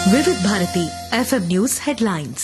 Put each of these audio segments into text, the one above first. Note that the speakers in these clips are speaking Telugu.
వివిధ Bharati FM news headlines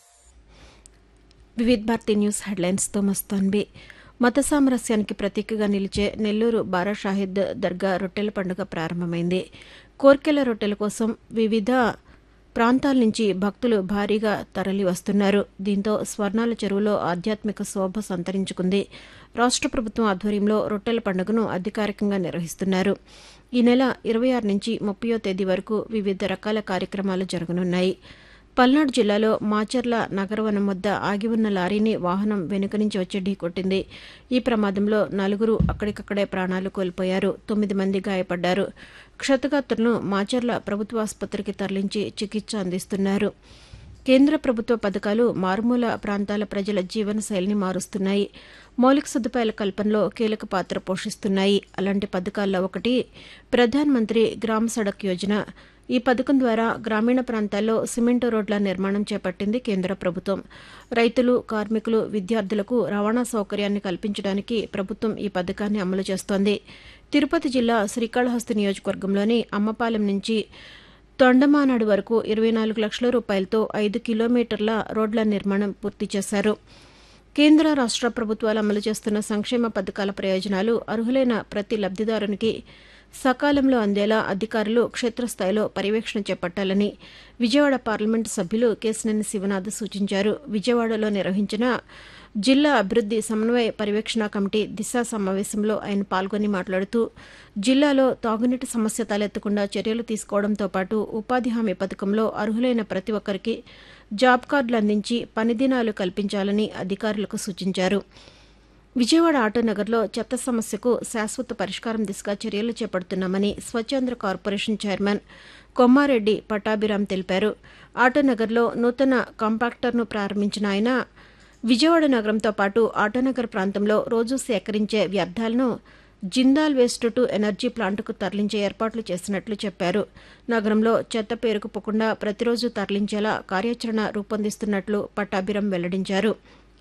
Vividh Bharati news హెడ్లైన్స్తో మస్తాన్బి మత సామరస్యానికి ప్రతీకగా నిలిచే నెల్లూరు బారా షాహిద్ దర్గా రొట్టెల పండుగ ప్రారంభమైంది కోర్కెల రొట్టెల కోసం వివిధ ప్రాంతాల నుంచి భక్తులు భారీగా తరలి వస్తున్నారు దీంతో స్వర్ణాల చెరువులో ఆధ్యాత్మిక శోభ సంతరించుకుంది రాష్ట్ర ప్రభుత్వం ఆధ్వర్యంలో రొట్టెల పండుగను అధికారికంగా నిర్వహిస్తున్నారు ఈ నెల ఇరవై ఆరు నుంచి ముప్పయో తేదీ వరకు వివిధ రకాల కార్యక్రమాలు జరగనున్నాయి పల్నాడు జిల్లాలో మాచర్ల నగరవనం వద్ద ఆగి ఉన్న లారీని వాహనం వెనుక నుంచి వచ్చి ఢీకొట్టింది ఈ ప్రమాదంలో నలుగురు అక్కడికక్కడే ప్రాణాలు కోల్పోయారు తొమ్మిది మంది గాయపడ్డారు క్షతగాత్రులను మాచర్ల ప్రభుత్వ ఆసుపత్రికి తరలించి చికిత్స అందిస్తున్నారు కేంద్ర ప్రభుత్వ పథకాలు మారుమూల ప్రాంతాల ప్రజల జీవన శైలిని మారుస్తున్నాయి మౌలిక సదుపాయాల కల్పనలో కీలక పాత్ర పోషిస్తున్నాయి అలాంటి పథకాల్లో ఒకటి ప్రధాన్ మంత్రి గ్రామ సడక్ యోజన ఈ పథకం ద్వారా గ్రామీణ ప్రాంతాల్లో సిమెంటు రోడ్ల నిర్మాణం చేపట్టింది కేంద్ర ప్రభుత్వం రైతులు కార్మికులు విద్యార్థులకు రవాణా సౌకర్యాన్ని కల్పించడానికి ప్రభుత్వం ఈ పథకాన్ని అమలు చేస్తోంది తిరుపతి జిల్లా శ్రీకాళహస్తి నియోజకవర్గంలోని అమ్మపాలెం నుంచి తొండమానాడు వరకు ఇరవై నాలుగు లక్షల రూపాయలతో ఐదు కిలోమీటర్ల రోడ్ల నిర్మాణం పూర్తి చేశారు కేంద్ర రాష్ట్ర ప్రభుత్వాలు అమలు చేస్తున్న సంక్షేమ పథకాల ప్రయోజనాలు అర్హులైన ప్రతి లబ్దిదారునికి సకాలంలో అందేలా అధికారులు క్షేత్రస్థాయిలో పర్యవేక్షణ చేపట్టాలని విజయవాడ పార్లమెంటు సభ్యులు కేసినేని శివనాథ్ సూచించారు విజయవాడలో నిర్వహించిన జిల్లా అభివృద్ది సమన్వయ పర్యవేక్షణ కమిటీ దిశ సమావేశంలో ఆయన పాల్గొని మాట్లాడుతూ జిల్లాలో తాగునీటి సమస్య తలెత్తకుండా చర్యలు తీసుకోవడంతో పాటు ఉపాధి హామీ పథకంలో అర్హులైన ప్రతి ఒక్కరికి జాబ్ కార్డులు అందించి పని దినాలు కల్పించాలని అధికారులకు సూచించారు విజయవాడ ఆటోనగర్లో చెత్త సమస్యకు శాశ్వత పరిష్కారం దిశగా చర్యలు చేపడుతున్నామని స్వచ్ఛంద్ర కార్పొరేషన్ చైర్మన్ కొమ్మారెడ్డి పటాభిరామ్ తెలిపారు ఆటోనగర్లో నూతన కాంపాక్టర్ను ప్రారంభించిన ఆయన విజయవాడ నగరంతో పాటు ఆటోనగర్ ప్రాంతంలో రోజు సేకరించే వ్యర్థాలను జిందాల్ వేస్ట్ టు ఎనర్జీ ప్లాంట్కు తరలించే ఏర్పాట్లు చేసినట్లు చెప్పారు నగరంలో చెత్త పేరుకుపోకుండా ప్రతిరోజు తరలించేలా కార్యాచరణ రూపొందిస్తున్నట్లు పట్టాభిరం వెల్లడించారు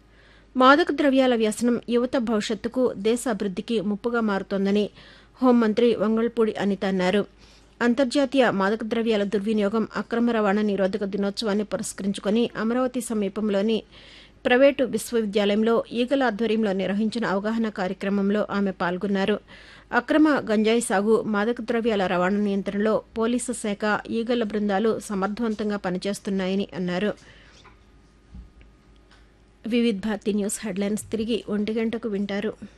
మాదక ద్రవ్యాల వ్యసనం యువత భవిష్యత్తుకు దేశ అభివృద్ధికి ముప్పుగా మారుతోందని హోంమంత్రి వంగల్పూడి అనిత అన్నారు అంతర్జాతీయ మాదక ద్రవ్యాల దుర్వినియోగం అక్రమ రవాణా నిరోధక దినోత్సవాన్ని పురస్కరించుకుని అమరావతి సమీపంలోని ప్రైవేటు విశ్వవిద్యాలయంలో ఈగల ఆధ్వర్యంలో నిర్వహించిన అవగాహన కార్యక్రమంలో ఆమె పాల్గొన్నారు అక్రమ గంజాయి సాగు మాదక ద్రవ్యాల రవాణా నియంత్రణలో పోలీసు శాఖ ఈగల బృందాలు సమర్థవంతంగా పనిచేస్తున్నాయని అన్నారు వివిధ్ భారతి న్యూస్ హెడ్లైన్స్ తిరిగి ఒంటి గంటకు వింటారు